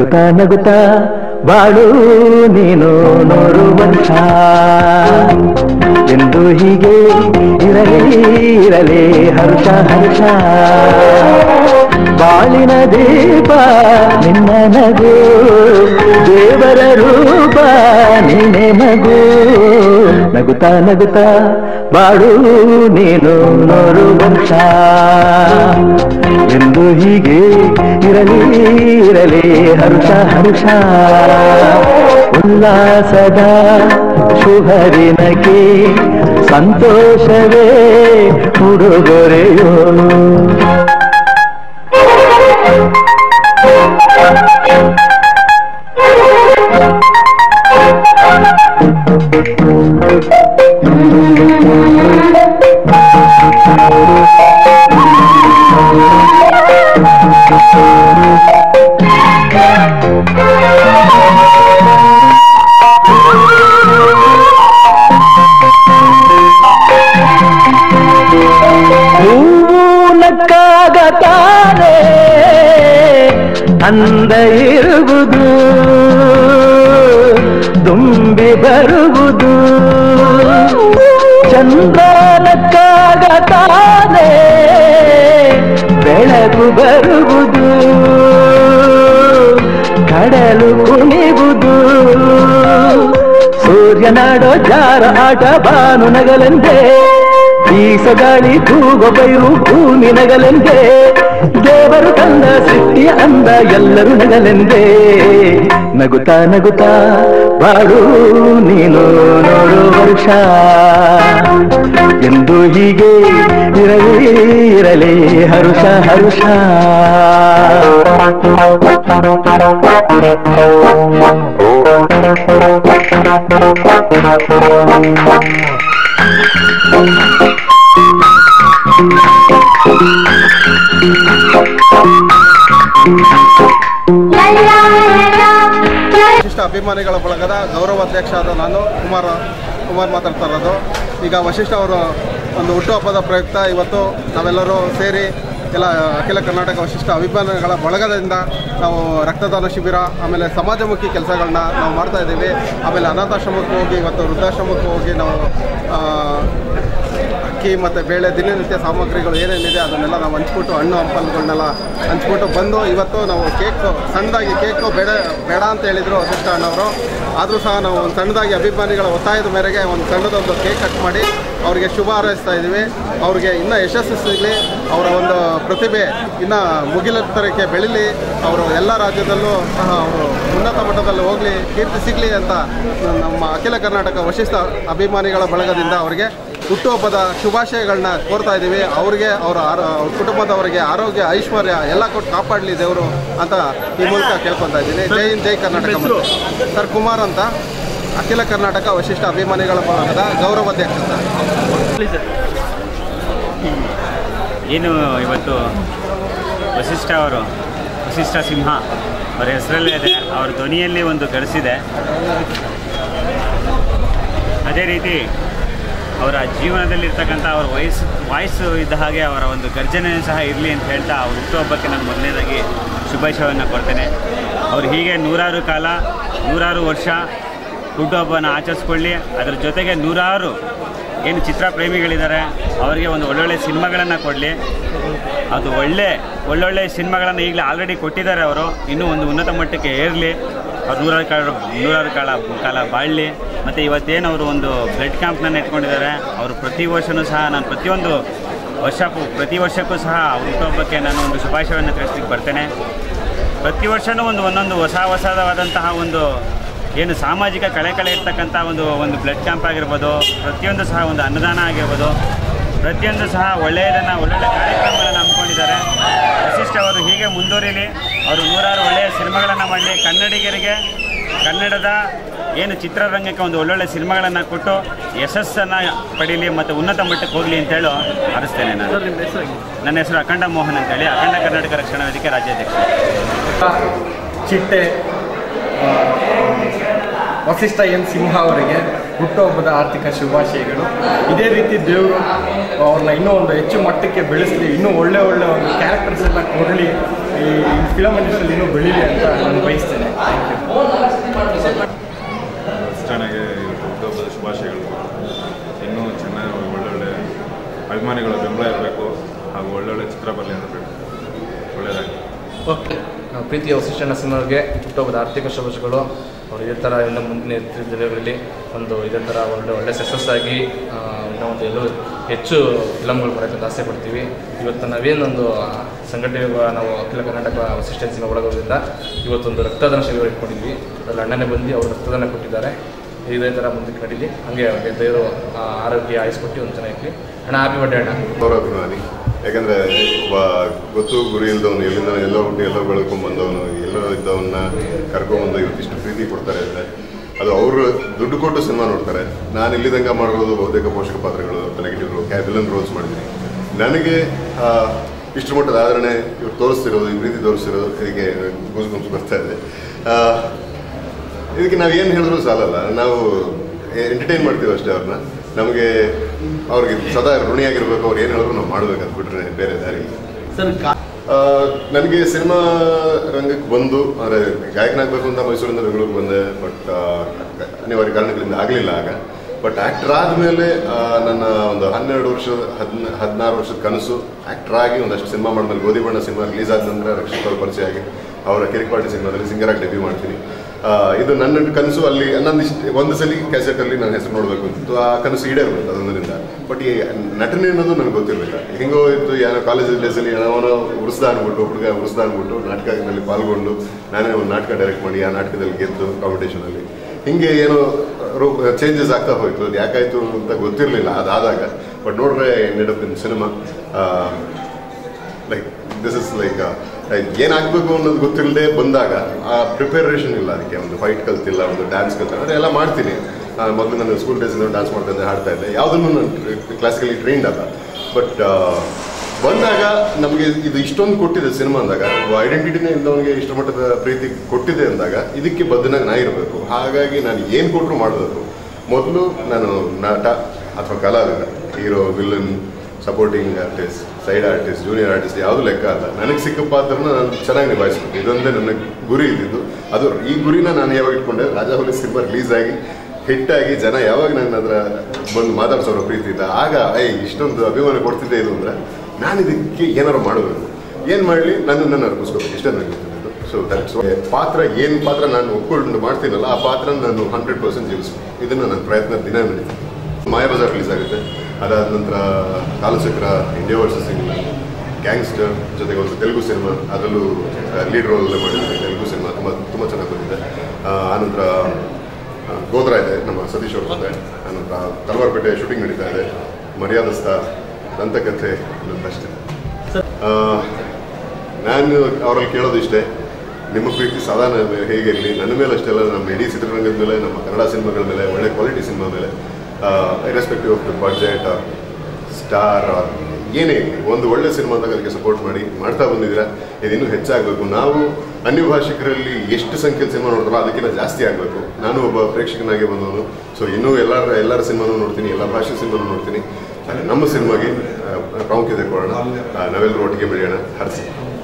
ನಗುತ್ತಾ ನಗುತ್ತಾ ಬಾಳು ನೀನು ನೂರು ವರ್ಷ ಎಂದು ಹೀಗೆ ಇರಲಿ ಇರಲಿ ಹರ್ಷ ಹರ್ಷ ಬಾಳಿನ ದೀಪ ನಿನ್ನ ನಗು ದೇವರ ರೂಪ ನೀನೆ ಮಗು ನಗುತ್ತಾ ನಗುತ್ತಾ ಬಾಳು ನೀನು ನೂರು ವರ್ಷ ಎಂದು ಹೀಗೆ ಇರಲಿ ಇರಲಿ ಹರ್ಷ ಹರ್ಷ ಉಲ್ಲಾಸದ ಶುಭರಿನಕ್ಕೆ ಸಂತೋಷವೇ ಉಡುಗೊರೆಯೋ ಹೂವು ನಕ್ಕಾಗ ತಾನೇ ಅಂದ ಇರುವುದು ತುಂಬಿ ಬರುವುದು ಚಂದ್ರನಕ್ಕಾಗ ತಾನೇ ಬೆಳಕು ಬರುವುದು ಕಡಲು ಕುಣಿವುದು ಸೂರ್ಯನಾಡೋ ಜಾರ ಆಟ ಬಾನು ನಗಲೆಂದೇ ಬೀಸಗಾಳಿ ತೂಗೋ ಬೈರು ಭೂಮಿ ನಗಲೆಂದೇ ದೇವರು ತಂದ ಸೃಷ್ಟಿಯ ಅಂದ ಎಲ್ಲರೂ ನಗಲೆಂದೇ ನಗುತ್ತಾ ನಗುತ್ತಾ ಬಾಡು ನೀನು ನೋಡು ವರ್ಷ ಎಂದು ಹೀಗೆ ಇರಲಿ ಇರಲಿ ಹರುಷ ಹರುಷ ವಶಿಷ್ಠ ಅಭಿಮಾನಿಗಳ ಬಳಗದ ಗೌರವಾಧ್ಯಕ್ಷ ಆದ ನಾನು ಕುಮಾರ ಕುಮಾರ್ ಮಾತಾಡ್ತಾ ಇರೋದು ಈಗ ವಶಿಷ್ಠ ಅವರು ಒಂದು ಹುಟ್ಟುಹಬ್ಬದ ಪ್ರಯುಕ್ತ ಇವತ್ತು ನಾವೆಲ್ಲರೂ ಸೇರಿ ಎಲ್ಲ ಅಖಿಲ ಕರ್ನಾಟಕ ವಶಿಷ್ಠ ಅಭಿಮಾನಿಗಳ ಬಳಗದಿಂದ ನಾವು ರಕ್ತದಾನ ಶಿಬಿರ ಆಮೇಲೆ ಸಮಾಜಮುಖಿ ಕೆಲಸಗಳನ್ನ ನಾವು ಮಾಡ್ತಾ ಇದ್ದೀವಿ ಆಮೇಲೆ ಅನಾಥಾಶ್ರಮಕ್ಕೆ ಹೋಗಿ ಇವತ್ತು ವೃದ್ಧಾಶ್ರಮಕ್ಕೆ ಹೋಗಿ ನಾವು ಆ, ಅಕ್ಕಿ ಮತ್ತು ಬೇಳೆ ದಿನನಿತ್ಯ ಸಾಮಗ್ರಿಗಳು ಏನೇನಿದೆ ಅದನ್ನೆಲ್ಲ ನಾವು ಹಂಚ್ಬಿಟ್ಟು ಹಣ್ಣು ಹಂಪಲುಗಳನ್ನೆಲ್ಲ ಹಂಚ್ಬಿಟ್ಟು ಬಂದು ಇವತ್ತು ನಾವು ಕೇಕ್ ಸಣ್ಣದಾಗಿ ಕೇಕು ಬೇಡ ಬೇಡ ಅಂತ ಹೇಳಿದರು ವಸಿಷ್ಠ ಅಣ್ಣವರು ಆದರೂ ಸಹ ನಾವು ಒಂದು ಸಣ್ಣದಾಗಿ ಅಭಿಮಾನಿಗಳ ಒತ್ತಾಯದ ಮೇರೆಗೆ ಒಂದು ಸಣ್ಣದೊಂದು ಕೇಕ್ ಕಟ್ ಮಾಡಿ ಅವರಿಗೆ ಶುಭ ಹಾರೈಸ್ತಾ ಇದ್ದೀವಿ ಅವ್ರಿಗೆ ಇನ್ನೂ ಯಶಸ್ಸು ಸಿಗಲಿ ಅವರ ಒಂದು ಪ್ರತಿಭೆ ಇನ್ನೂ ಮುಗಿಲೆತ್ತರಕ್ಕೆ ಬೆಳೀಲಿ ಅವರು ಎಲ್ಲ ರಾಜ್ಯದಲ್ಲೂ ಸಹ ಅವರು ಉನ್ನತ ಮಟ್ಟದಲ್ಲಿ ಹೋಗಲಿ ಕೀರ್ತಿ ಸಿಗಲಿ ಅಂತ ನಮ್ಮ ಅಖಿಲ ಕರ್ನಾಟಕ ವಶಿಷ್ಠ ಅಭಿಮಾನಿಗಳ ಬಳಗದಿಂದ ಅವರಿಗೆ ಹುಟ್ಟುಹಬ್ಬದ ಶುಭಾಶಯಗಳನ್ನ ಕೋರ್ತಾ ಇದ್ದೀವಿ ಅವ್ರಿಗೆ ಅವರ ಆರೋ ಅವ್ರ ಕುಟುಂಬದವರಿಗೆ ಆರೋಗ್ಯ ಐಶ್ವರ್ಯ ಎಲ್ಲ ಕೊಟ್ಟು ಕಾಪಾಡಲಿ ದೇವರು ಅಂತ ಈ ಮೂಲಕ ಕೇಳ್ಕೊತಾ ಇದ್ದೀನಿ ಜೈ ಹಿಂದ್ ಜೈ ಕರ್ನಾಟಕ ಮತ್ತು ಸರ್ ಕುಮಾರ್ ಅಂತ ಅಖಿಲ ಕರ್ನಾಟಕ ವಶಿಷ್ಠ ಅಭಿಮಾನಿಗಳ ಬಳಗದ ಗೌರವಾಧ್ಯಕ್ಷ ಸರ್ ಏನು ಇವತ್ತು ವಸಿಷ್ಠ ಅವರು ವಸಿಷ್ಠ ಸಿಂಹ ಅವರ ಹೆಸರಲ್ಲೇ ಇದೆ ಅವರ ಧ್ವನಿಯಲ್ಲಿ ಒಂದು ಗಡಿಸಿದೆ ಅದೇ ರೀತಿ ಅವರ ಜೀವನದಲ್ಲಿರ್ತಕ್ಕಂಥ ಅವರ ವಯಸ್ಸು ವಾಯ್ಸು ಇದ್ದ ಹಾಗೆ ಅವರ ಒಂದು ಗರ್ಜನೆ ಸಹ ಇರಲಿ ಅಂತ ಹೇಳ್ತಾ ಅವ್ರ ಹುಟ್ಟುಹಬ್ಬಕ್ಕೆ ನಾನು ಮೊದಲನೇದಾಗಿ ಶುಭಾಶಯವನ್ನು ಕೊಡ್ತೇನೆ ಅವ್ರು ಹೀಗೆ ನೂರಾರು ಕಾಲ ನೂರಾರು ವರ್ಷ ಹುಟ್ಟುಹಬ್ಬನ ಆಚರಿಸ್ಕೊಳ್ಳಿ ಅದರ ಜೊತೆಗೆ ನೂರಾರು ಏನು ಚಿತ್ರ ಪ್ರೇಮಿಗಳಿದ್ದಾರೆ ಅವರಿಗೆ ಒಂದು ಒಳ್ಳೊಳ್ಳೆ ಸಿನಿಮಾಗಳನ್ನು ಕೊಡಲಿ ಅದು ಒಳ್ಳೆ ಒಳ್ಳೊಳ್ಳೆ ಸಿನಿಮಾಗಳನ್ನು ಈಗಲೇ ಆಲ್ರೆಡಿ ಕೊಟ್ಟಿದ್ದಾರೆ ಅವರು ಇನ್ನೂ ಒಂದು ಉನ್ನತ ಮಟ್ಟಕ್ಕೆ ಏರಲಿ ಅವ್ರು ನೂರಾರು ಕಾಲ ನೂರಾರು ಕಾಲ ಕಾಲ ಬಾಳಲಿ ಮತ್ತು ಇವತ್ತೇನು ಅವರು ಒಂದು ಬ್ಲಡ್ ಕ್ಯಾಂಪ್ನ ಇಟ್ಕೊಂಡಿದ್ದಾರೆ ಅವರು ಪ್ರತಿ ವರ್ಷವೂ ಸಹ ನಾನು ಪ್ರತಿಯೊಂದು ವರ್ಷ ಪ್ರತಿ ವರ್ಷಕ್ಕೂ ಸಹ ಅವ್ರ ಹುಟ್ಟುಹಬ್ಬಕ್ಕೆ ನಾನು ಒಂದು ಶುಭಾಶಯವನ್ನು ತಿಳಿಸ್ಲಿಕ್ಕೆ ಬರ್ತೇನೆ ಪ್ರತಿ ವರ್ಷವೂ ಒಂದು ಒಂದೊಂದು ಹೊಸ ಹೊಸದಾದಂತಹ ಒಂದು ಏನು ಸಾಮಾಜಿಕ ಕಳೆ ಕಳೆ ಇರ್ತಕ್ಕಂಥ ಒಂದು ಒಂದು ಬ್ಲಡ್ ಕ್ಯಾಂಪ್ ಆಗಿರ್ಬೋದು ಪ್ರತಿಯೊಂದು ಸಹ ಒಂದು ಅನ್ನದಾನ ಆಗಿರ್ಬೋದು ಪ್ರತಿಯೊಂದು ಸಹ ಒಳ್ಳೆಯದನ್ನು ಒಳ್ಳೊಳ್ಳೆ ಕಾರ್ಯಕ್ರಮಗಳನ್ನು ಹಮ್ಮಿಕೊಂಡಿದ್ದಾರೆ ವಸಿಷ್ಠ ಅವರು ಹೀಗೆ ಮುಂದುವರಿಲಿ ಅವರು ನೂರಾರು ಒಳ್ಳೆಯ ಸಿನಿಮಾಗಳನ್ನು ಮಾಡಲಿ ಕನ್ನಡಿಗರಿಗೆ ಕನ್ನಡದ ಏನು ಚಿತ್ರರಂಗಕ್ಕೆ ಒಂದು ಒಳ್ಳೊಳ್ಳೆ ಸಿನಿಮಾಗಳನ್ನು ಕೊಟ್ಟು ಯಶಸ್ಸನ್ನು ಪಡೀಲಿ ಮತ್ತು ಉನ್ನತ ಮಟ್ಟಕ್ಕೆ ಹೋಗಲಿ ಅಂತೇಳಿ ಹಾರಿಸ್ತೇನೆ ನಾನು ನನ್ನ ಹೆಸರು ಅಖಂಡ ಮೋಹನ್ ಅಂತೇಳಿ ಅಖಂಡ ಕರ್ನಾಟಕ ರಕ್ಷಣಾ ವೇದಿಕೆ ರಾಜ್ಯಾಧ್ಯಕ್ಷ ಚಿಟ್ಟೆ ಆ, ವಸಿಷ್ಠ ಎನ್ ಸಿಂಹ ಅವರಿಗೆ ಹುಟ್ಟುಹಬ್ಬದ ಆರ್ಥಿಕ ಶುಭಾಶಯಗಳು ಇದೇ ರೀತಿ ದೇವರು ಅವ್ರನ್ನ ಇನ್ನೂ ಒಂದು ಹೆಚ್ಚು ಮಟ್ಟಕ್ಕೆ ಬೆಳೆಸಲಿ ಇನ್ನೂ ಒಳ್ಳೆ ಒಳ್ಳೆ ಒಂದು ಕ್ಯಾರೆಕ್ಟರ್ಸ್ ಎಲ್ಲ ಕೊಡಲಿ ಈ ಫಿಲಮ್ ಇಂಡಸ್ಟ್ರಿಯಲ್ಲಿ ಇನ್ನೂ ಬೆಳೀಲಿ ಅಂತ ನಾನು ಬಯಸ್ತೇನೆ ಥ್ಯಾಂಕ್ ಯು ಚೆನ್ನಾಗಿ ಹುಟ್ಟುಹಬ್ಬದ ಶುಭಾಶಯಗಳು ಇನ್ನೂ ಚೆನ್ನಾಗಿ ಒಳ್ಳೊಳ್ಳೆ ಅಭಿಮಾನಿಗಳ ಬೆಂಬಲ ಇರಬೇಕು ಹಾಗೂ ಒಳ್ಳೊಳ್ಳೆ ಚಿತ್ರ ಬರಲಿ ಅಂತ ಬೇಕು ಒಳ್ಳೆಯದಾಗಿ ಓಕೆ ನಾವು ಪ್ರೀತಿಯ ವಸಿಷ್ಠ ಸಿನಿಮಾಗೆ ಹುಟ್ಟುಹಬ್ಬದ ಆರ್ಥಿಕ ಶುಭಾಶಯಗಳು ಅವರು ಇದೇ ಥರ ಇನ್ನು ಮುಂದಿನ ದಿನಗಳಲ್ಲಿ ಒಂದು ಇದೇ ಥರ ಒಳ್ಳೆ ಒಳ್ಳೆ ಸಕ್ಸಸ್ ಆಗಿ ಆ, ಇನ್ನೂ ಒಂದು ಎಲ್ಲೂ ಹೆಚ್ಚು ಫಿಲಮ್ಗಳು ಬರೋಕ್ಕೆ ಅಂತ ಆಸೆ ಪಡ್ತೀವಿ ಇವತ್ತು ನಾವೇನೊಂದು ಆ, ಸಂಘಟನೆ ನಾವು ಅಖಿಲ ಕರ್ನಾಟಕ ವಸಿಷ್ಠ ಸಿನಿಮಾ ಒಳಗೋದ್ರಿಂದ ಇವತ್ತೊಂದು ರಕ್ತದಾನ ಶಿಬಿರ ಇಟ್ಕೊಂಡಿದ್ವಿ ಅದರಲ್ಲಿ ಅಣ್ಣನೇ ಬಂದು ಅವರು ರಕ್ತದಾನ ಕೊಟ್ಟಿದ್ದಾರೆ ಇದೇ ಥರ ಮುಂದಕ್ಕೆ ನಡೀಲಿ ಹಾಗೆ ಅವ್ರಿಗೆ ದೇವರು ಆ, ಆರೋಗ್ಯ ಆಯಿಸ್ಕೊಟ್ಟು ಒಂದು ಚೆನ್ನಾಗಿ ಅಣ್ಣ ಹ್ಯಾಪಿ ಬರ್ಡೇ ಅಣ್ಣ ಗೌರವಾಭಿಮಾನಿ ಯಾಕಂದ್ರೆ ಒಬ್ಬ ಗೊತ್ತು ಗುರಿ ಇಲ್ದವನು ಎಲ್ಲಿಂದ ಎಲ್ಲೋ ಹುಟ್ಟಿ ಎಲ್ಲೋ ಬೆಳ್ಕೊಂಡ್ ಬಂದವನು ಎಲ್ಲೋ ಇದ್ದವನ್ನ ಕರ್ಕೊಂಡ್ಬಂದು ಇವತ್ತಿಷ್ಟು ಪ್ರೀತಿ ಕೊಡ್ತಾರೆ ಅಂದರೆ ಅದು ಅವರು ದುಡ್ಡು ಕೊಟ್ಟು ಸಿನಿಮಾ ನೋಡ್ತಾರೆ ನಾನು ಇಲ್ಲಿದಂಗ ಮಾಡಿರೋದು ಬಹುತೇಕ ಪೋಷಕ ಪಾತ್ರಗಳು ನೆಗೆಟಿವ್ ರೋಲ್ ವಿಲನ್ ರೋಲ್ಸ್ ಮಾಡಿದ್ದೀನಿ ನನಗೆ ಆ, ಇಷ್ಟು ಮಟ್ಟದ ಆದರಣೆ ಇವ್ರು ತೋರಿಸ್ತಿರೋದು ಈ ಪ್ರೀತಿ ತೋರಿಸ್ತಿರೋದು ಇದಕ್ಕೆ ಗುಂಸು ಗುಂಸು ಬರ್ತಾ ಇದೆ ಆ, ಇದಕ್ಕೆ ನಾವು ಏನು ಹೇಳಿದ್ರು ಸಾಲಲ್ಲ ನಾವು ಎಂಟರ್ಟೈನ್ ಮಾಡ್ತೀವಿ ಅಷ್ಟೇ ಅವ್ರನ್ನ ನಮಗೆ ಅವ್ರಿಗೆ ಸದಾ ಋಣಿಯಾಗಿರ್ಬೇಕು ಅವ್ರು ಏನು ಹೇಳಿದ್ರು ನಾವು ಮಾಡ್ಬೇಕು ಅಂತ ಬಿಟ್ರೆ ಬೇರೆ ದಾರಿ ಇಲ್ಲ. ಆ, ನನಗೆ ಸಿನಿಮಾ ರಂಗಕ್ಕೆ ಬಂದು ಅಂದರೆ ಗಾಯಕನಾಗಬೇಕು ಅಂತ ಮೈಸೂರಿಂದ ಬೆಂಗಳೂರಿಗೆ ಬಂದೆ ಬಟ್ ಅನಿವಾರ್ಯ ಕಾರಣಗಳಿಂದ ಆಗಲಿಲ್ಲ ಆಗ ಬಟ್ ಆ್ಯಕ್ಟರ್ ಆದಮೇಲೆ ನನ್ನ ಒಂದು ಹನ್ನೆರಡು ವರ್ಷದ ಹದಿನ ಹದಿನಾರು ವರ್ಷದ ಕನಸು ಆ್ಯಕ್ಟರ್ ಆಗಿ ಒಂದಷ್ಟು ಸಿನಿಮಾ ಮಾಡಿದ್ಮೇಲೆ ಗೋಧಿ ಬಣ್ಣ ಸಿನಿಮಾ ರಿಲೀಸ್ ಆದ ನಂತರ ರಕ್ಷಿತ್ ಅವ್ರ ಪರಿಚಯ ಆಗಿ ಅವರ ಕಿರಿಕ್ಪಾಟಿ ಸಿನಿಮಾದಲ್ಲಿ ಸಿಂಗರಾಗಿ ಡೆಬ್ಯೂ ಮಾಡ್ತೀನಿ ಆ, ಇದು ನನ್ನ ಕನಸು ಅಲ್ಲಿ ನಂದು ಇಷ್ಟ ಒಂದು ಸಲ ಕ್ಯಾಸೆಟಲ್ಲಿ ನನ್ನ ಹೆಸರು ನೋಡಬೇಕು ಅಂತಿತ್ತು ಆ ಕನಸು ಈಡೇರ್ಬೇಕು ಅದೊಂದರಿಂದ ಬಟ್ ಈ ನಟನೆ ಅನ್ನೋದು ನನಗೆ ಗೊತ್ತಿರಲಿಲ್ಲ ಹೆಂಗೋ ಇತ್ತು ಏನೋ ಕಾಲೇಜ್ ಡೇಸಲ್ಲಿ ಅವನು ಉರ್ಸ್ದ ಅಂದ್ಬಿಟ್ಟು ಹುಡುಗ ಉರ್ಸ್ದ ಅಂದ್ಬಿಟ್ಟು ನಾಟಕದಲ್ಲಿ ಪಾಲ್ಗೊಂಡು ನಾನೇ ಒಂದು ನಾಟಕ ಡೈರೆಕ್ಟ್ ಮಾಡಿ ಆ ನಾಟಕದಲ್ಲಿ ಗೆದ್ದು ಕಾಂಪಿಟೇಷನಲ್ಲಿ ಹಿಂಗೆ ಏನೋ ರೂಪ ಚೇಂಜಸ್ ಆಗ್ತಾ ಹೋಯ್ತು ಅದು ಯಾಕಾಯ್ತು ಅಂತ ಗೊತ್ತಿರಲಿಲ್ಲ ಅದಾದಾಗ ಬಟ್ ನೋಡ್ರೆ ನೆಡಪ್ in cinema like this is like ಏನಾಗಬೇಕು ಅನ್ನೋದು ಗೊತ್ತಿಲ್ಲದೆ ಬಂದಾಗ ಆ ಪ್ರಿಪರೇಷನ್ ಇಲ್ಲ ಅದಕ್ಕೆ ಒಂದು ಫೈಟ್ ಕಲ್ತಿಲ್ಲ ಒಂದು ಡ್ಯಾನ್ಸ್ ಕಲ್ತಿಲ್ಲ ಅಂದರೆ ಎಲ್ಲ ಮಾಡ್ತೀನಿ ಆ, ಮೊದಲು ನಾನು ಸ್ಕೂಲ್ ಡೇಸಿಂದ ಡ್ಯಾನ್ಸ್ ಮಾಡ್ತಾ ಇದ್ದೆ ಹಾಡ್ತಾ ಇದ್ದೆ ಯಾವುದನ್ನು ನಾನು ಕ್ಲಾಸಿಕಲಿ ಟ್ರೈನ್ಡ್ ಅಲ್ಲ ಬಟ್ ಬಂದಾಗ ನಮಗೆ ಇದು ಇಷ್ಟೊಂದು ಕೊಟ್ಟಿದೆ ಸಿನಿಮಾ ಅಂದಾಗ ಐಡೆಂಟಿಟಿನೇ ಇದ್ದವನಿಗೆ ಇಷ್ಟು ಮಟ್ಟದ ಪ್ರೀತಿ ಕೊಟ್ಟಿದೆ ಅಂದಾಗ ಇದಕ್ಕೆ ಬದ್ಧನಾಗಿ ನಾ ಇರಬೇಕು ಹಾಗಾಗಿ ನಾನು ಏನು ಕೊಟ್ಟರು ಮಾಡಬೇಕು ಮೊದಲು ನಾನು ನಟ ಅಥವಾ ಕಲಾವಿದ hero villain supporting artist side artist junior artist ಯಾವುದು ಲೆಕ್ಕ ಅಲ್ಲ ನನಗೆ ಸಿಕ್ಕ ಪಾತ್ರನ ನಾನು ಚೆನ್ನಾಗಿ ನಿಭಾಯಿಸ್ಬೇಕು ಇದೊಂದೇ ನನ್ನ ಗುರಿ ಇದ್ದಿದ್ದು ಅದು ಈ ಗುರಿನ ನಾನು ಯಾವಾಗ ಇಟ್ಕೊಂಡೆ ರಾಜಾಹುಲಿ ಸಿನಿಮಾ ರಿಲೀಸ್ ಆಗಿ ಹಿಟ್ಟಾಗಿ ಜನ ಯಾವಾಗ ನನ್ನ ಹತ್ರ ಬಂದು ಮಾತಾಡ್ಸೋರ ಪ್ರೀತಿ ಇಲ್ಲ ಆಗ ಐ ಇಷ್ಟೊಂದು ಅಭಿಮಾನ ಕೊಡ್ತಿದ್ದೆ ಇದು ಅಂದರೆ ನಾನು ಇದಕ್ಕೆ ಏನಾರು ಮಾಡಬೇಕು ಏನು ಮಾಡಲಿ ನನ್ನನ್ನು ಅರ್ಪಿಸ್ಕೋಬೇಕು ಇಷ್ಟೇ ನನಗೆ ಗೊತ್ತಿದ್ದು ಸೊ ದಟ್ಸ್ ಪಾತ್ರ ಏನು ಪಾತ್ರ ನಾನು ಒಪ್ಕೊಂಡು ಮಾಡ್ತೀನಲ್ಲ ಆ ಪಾತ್ರ ನಾನು ಹಂಡ್ರೆಡ್ ಪರ್ಸೆಂಟ್ ಜೀವಿಸ್ಬೇಕು ಇದನ್ನು ನನ್ನ ಪ್ರಯತ್ನ ದಿನ ನಡೀತೀನಿ ಮಾಯಾಬಜಾರ್ ರಿಲೀಸ್ ಆಗುತ್ತೆ ಅದಾದ ನಂತರ Kalachakra India versus England gangster ಜೊತೆಗೆ ಒಂದು ತೆಲುಗು ಸಿನಿಮಾ ಅದರಲ್ಲೂ ಲೀಡ್ ರೋಲಲ್ಲೇ ಮಾಡಿದ್ದಾರೆ ತೆಲುಗು ಸಿನಿಮಾ ತುಂಬ ತುಂಬ ಚೆನ್ನಾಗಿ ಬಂದಿದೆ ಆ, ಆನಂತರ ಆ, ಗೋತ್ರ ಇದೆ ನಮ್ಮ ಸತೀಶ್ ಅವ್ರ ಜೊತೆ ಆನಂತರ ತಲವಾರ್ಪೇಟೆ ಶೂಟಿಂಗ್ ನಡೀತಾ ಇದೆ ಮರ್ಯಾದಸ್ಥ ದಂತಕಥೆ ಇನ್ನೊಂದಷ್ಟೇ ಆ, ನಾನು ಅವರಲ್ಲಿ ಕೇಳೋದು ಇಷ್ಟೇ ನಿಮ್ಮ ಪ್ರೀತಿ ಸದಾ ನನ್ನ ಹೇಗಿರಲಿ ನನ್ನ ಮೇಲೆ ಅಷ್ಟೇ ಅಲ್ಲ ನಮ್ಮ ಇಡೀ ಚಿತ್ರರಂಗದ ಮೇಲೆ ನಮ್ಮ ಕನ್ನಡ ಸಿನಿಮಾಗಳ ಮೇಲೆ ಒಳ್ಳೆ ಕ್ವಾಲಿಟಿ ಸಿನಿಮಾ ಮೇಲೆ irrespective of the budget star ಏನೇ ಇರಲಿ ಒಂದು ಒಳ್ಳೆ ಸಿನಿಮಾ ಅಂದಾಗ ಅದಕ್ಕೆ ಸಪೋರ್ಟ್ ಮಾಡಿ ಮಾಡ್ತಾ ಬಂದಿದ್ದೀರಾ ಇದು ಇನ್ನೂ ಹೆಚ್ಚಾಗಬೇಕು ನಾವು ಅನ್ಯ ಭಾಷಿಕರಲ್ಲಿ ಎಷ್ಟು ಸಂಖ್ಯೆಯ ಸಿನಿಮಾ ನೋಡ್ತಾರೋ ಅದಕ್ಕಿಂತ ಜಾಸ್ತಿ ಆಗಬೇಕು ನಾನು ಒಬ್ಬ ಪ್ರೇಕ್ಷಕನಾಗಿ ಬಂದವನು ಸೊ ಇನ್ನೂ ಎಲ್ಲರ ಎಲ್ಲರ ಸಿನಿಮಾನೂ ನೋಡ್ತೀನಿ ಎಲ್ಲ ಭಾಷೆ ಸಿನಿಮಾನೂ ನೋಡ್ತೀನಿ ಆದರೆ ನಮ್ಮ ಸಿನಿಮಾಗೆ ಆ, ಪ್ರಾಮುಖ್ಯತೆ ಕೊಡೋಣ ಆ, ನಾವೆಲ್ಲರೂ ಒಟ್ಟಿಗೆ ಬೆಳೆಯೋಣ ಹರಿಸಿ